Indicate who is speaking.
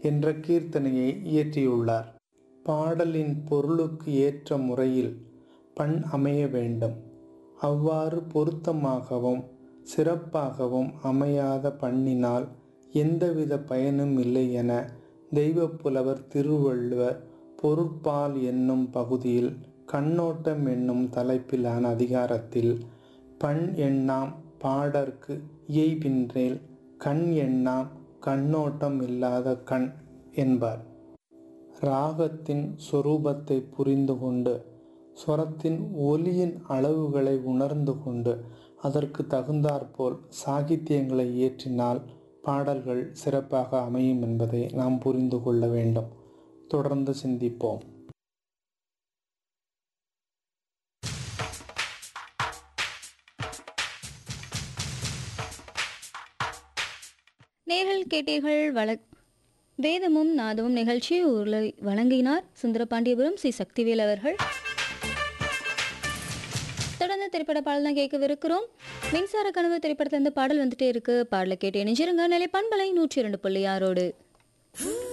Speaker 1: என்ற கீர்த்தனையை இயற்றியுள்ளார் பாடலின் பொருளுக்கு ஏற்ற முறையில் பண் அமைய வேண்டும் அவ்வாறு பொருத்தமாகவும் சிறப்பாகவும் அமையாத பண்ணினால் எந்தவித பயனும் இல்லை என தெய்வப்புலவர் திருவள்ளுவர் பொருட்பால் என்னும் பகுதியில் கண்ணோட்டம் என்னும் தலைப்பிலான அதிகாரத்தில் பண் எண்ணாம் பாடற்கு இயைபின்றேல் கண் எண்ணாம் கண்ணோட்டம் இல்லாத கண் என்பார் ராகத்தின் சொரூபத்தை புரிந்து கொண்டு ஸ்வரத்தின் ஒலியின் அளவுகளை உணர்ந்து கொண்டு அதற்கு தகுந்தாற்போல் சாகித்தியங்களை இயற்றினால் பாடல்கள் சிறப்பாக அமையும் என்பதை நாம் புரிந்து கொள்ள வேண்டும் தொடர்ந்து சிந்திப்போம்
Speaker 2: நேர்கள் கேட்டீர்கள் வழ வேதமும் நாதமும் நிகழ்ச்சி உருளை வழங்கினார் சுந்தரபாண்டியபுரம் சி சக்திவேல் அவர்கள் தொடர்ந்து திரைப்பட பாடல் தான் கேட்கவிருக்கிறோம் மின்சார கனவு திரைப்படத்துல இருந்து பாடல் வந்துட்டே இருக்கு பாடலை கேட்டு இணைஞ்சிருங்க நிலை பண்பலை நூற்றி இரண்டு புள்ளி ஆறோடு